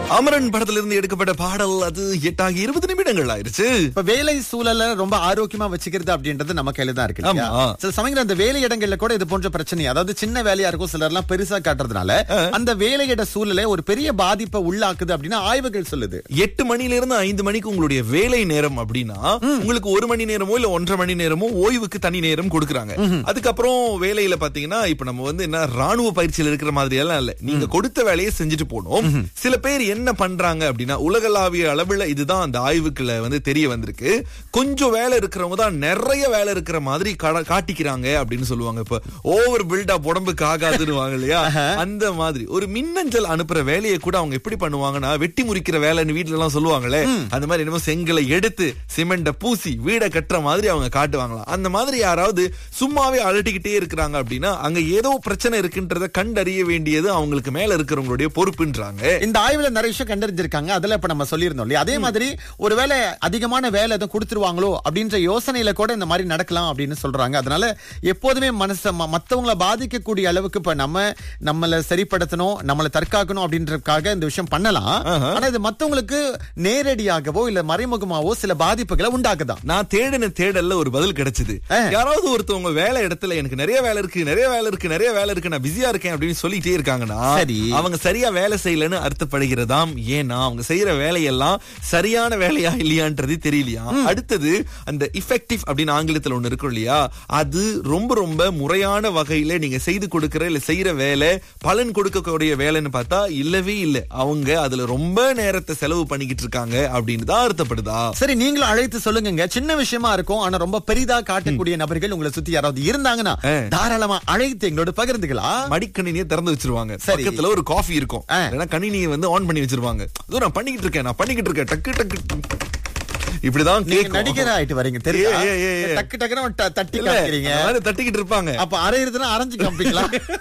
அமரன் படத்துல இருந்து எடுக்கப்பட்ட பாடல் அது எட்டாகி இருபது நிமிடங்கள் ஆயிருச்சு இப்ப வேலை சூழல ரொம்ப ஆரோக்கியமா வச்சுக்கிறது அப்படின்றது நம்ம கையில தான் இருக்கு இல்லையா? ஆமா. சில சமயங்கள் அந்த வேலை இடங்கள்ல கூட இது போன்ற பிரச்சனை அதாவது சின்ன வேலையா இருக்கும் சிலர் எல்லாம் பெருசா காட்டுறதுனால அந்த வேலையிட சூழலை ஒரு பெரிய பாதிப்பை உள்ளாக்குது அப்படின்னு ஆய்வுகள் சொல்லுது எட்டு மணில இருந்து ஐந்து மணிக்கு உங்களுடைய வேலை நேரம் அப்படின்னா உங்களுக்கு ஒரு மணி நேரமோ இல்ல ஒன்றரை மணி நேரமோ ஓய்வுக்கு தனி நேரம் கொடுக்கறாங்க அதுக்கப்புறம் வேலையில பாத்தீங்கன்னா இப்ப நம்ம வந்து என்ன ராணுவ பயிற்சியில இருக்கிற மாதிரி எல்லாம் இல்ல நீங்க கொடுத்த வேலையை செஞ்சுட்டு போனோம் சில பேர் என்ன பண்றாங்க அப்படின்னா உலகளாவிய அளவுல இதுதான் அந்த ஆய்வுக்குள்ள வந்து தெரிய வந்திருக்கு கொஞ்சம் வேலை இருக்கிறவங்க தான் நிறைய வேலை இருக்கிற மாதிரி கா- காட்டிக்கிறாங்க அப்படின்னு சொல்லுவாங்க இப்ப ஓவர் பில்டப் உடம்புக்கு ஆகாதுன்னு இல்லையா அந்த மாதிரி ஒரு மின்னஞ்சல் அனுப்புற வேலையை கூட அவங்க எப்படி பண்ணுவாங்கன்னா வெட்டி முறிக்கிற வேலைன்னு வீட்ல எல்லாம் சொல்லுவாங்களே அந்த மாதிரி என்னமோ செங்கலை எடுத்து சிமெண்ட பூசி வீடை கட்டுற மாதிரி அவங்க காட்டுவாங்களாம் அந்த மாதிரி யாராவது சும்மாவே அலட்டிக்கிட்டே இருக்கிறாங்க அப்படின்னா அங்க ஏதோ பிரச்சனை இருக்குன்றத கண்டறிய வேண்டியது அவங்களுக்கு மேல இருக்கிறவங்களுடைய பொறுப்புன்றாங்க இந்த ஆய்வுல நிறைய விஷயம் கண்டறிஞ்சிருக்காங்க அதுல இப்ப நம்ம சொல்லியிருந்தோம் இல்லையா அதே மாதிரி ஒருவேளை அதிகமான வேலை எதுவும் கொடுத்துருவாங்களோ அப்படின்ற யோசனையில கூட இந்த மாதிரி நடக்கலாம் அப்படின்னு சொல்றாங்க அதனால எப்போதுமே மனச ம- மத்தவங்கள பாதிக்கக்கூடிய அளவுக்கு இப்ப நம்ம நம்மள சரிப்படுத்தணும் நம்மள தற்காக்கணும் அப்படின்றதுக்காக இந்த விஷயம் பண்ணலாம் ஆனா இது மத்தவங்களுக்கு நேரடியாகவோ இல்ல மறைமுகமாவோ சில பாதிப்புகளை உண்டாக்குதான் நான் தேடின தேடல்ல ஒரு பதில் கிடைச்சது ஆ. யாராவது ஒருத்தவங்க வேலை இடத்துல எனக்கு நிறைய வேலை இருக்கு நிறைய வேலை இருக்கு நிறைய வேலை இருக்கு நான் பிஸியா இருக்கேன் அப்படின்னு சொல்லிட்டே இருக்காங்கன்னா சரி. அவங்க சரியா வேலை செய்யலன்னு அர்த்தப்படுகிறதாம் ஏன்னா அவங்க செய்யற வேலையெல்லாம் சரியான வேலையா இல்லையான்றது தெரியலையா அடுத்தது அந்த இஃபெக்டிவ் அப்படின்னு ஆங்கிலத்துல ஒண்ணு இருக்கும் இல்லையா அது ரொம்ப ரொம்ப முறையான வகையில நீங்க செய்து கொடுக்கிற இல்ல செய்யற வேலை பலன் கொடுக்கக்கூடிய வேலைன்னு பார்த்தா இல்லவே இல்ல அவங்க அதுல ரொம்ப நேரத்தை செலவு பண்ணிக்கிட்டு இருக்காங்க அப்படின்னு தான் அர்த்தப்படுதா சரி நீங்களும் அழைத்து சொல்லுங்க சின்ன விஷயமா இருக்கும் ஆனா ரொம்ப பெரிதா காட்டக்கூடிய நபர்கள் உங்களை சுத்தி யாராவது இருந்தாங்கன்னா தாராளமா அழைத்து எங்களோட பகிர்ந்துக்கலாம் மடிக்கணினியை திறந்து வச்சிருவாங்க சரி. பக்கத்துல ஒரு காஃபி இருக்கும் ஆ. இல்லைன்னா கணினியை வந்து ஆன் பண்ணி வச்சிருவாங்க அதோ நான் பண்ணிக்கிட்டு இருக்கேன் நான் பண்ணிக்கிட்டு இருக்கேன் டக்கு டக்கு இப்படிதான் நீங்க கேக்கும். நடிகர் ஆயிட்டு வரீங்க தெரியுமா ஏ, ஏ, ஏ, ஏ. டக்கு டக்குன்னு த- தட்டி இல்ல, காமிக்கிறீங்க அந்த மாதிரி தட்டிக்கிட்டு இருப்பாங்க அப்ப அரையிறதுன்னா அரைஞ்சு காமிப்பீங்களா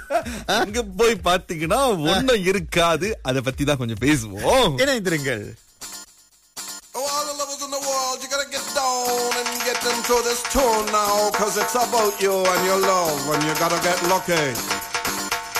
அங்க போய் பாத்தீங்கன்னா ஒண்ணும் இருக்காது அத பத்தி தான் கொஞ்சம் பேசுவோம் இணைந்திருங்கள் Oh, all the lovers in the world, you gotta get down and get into this tune now, cause it's about you and your love, and you gotta get lucky.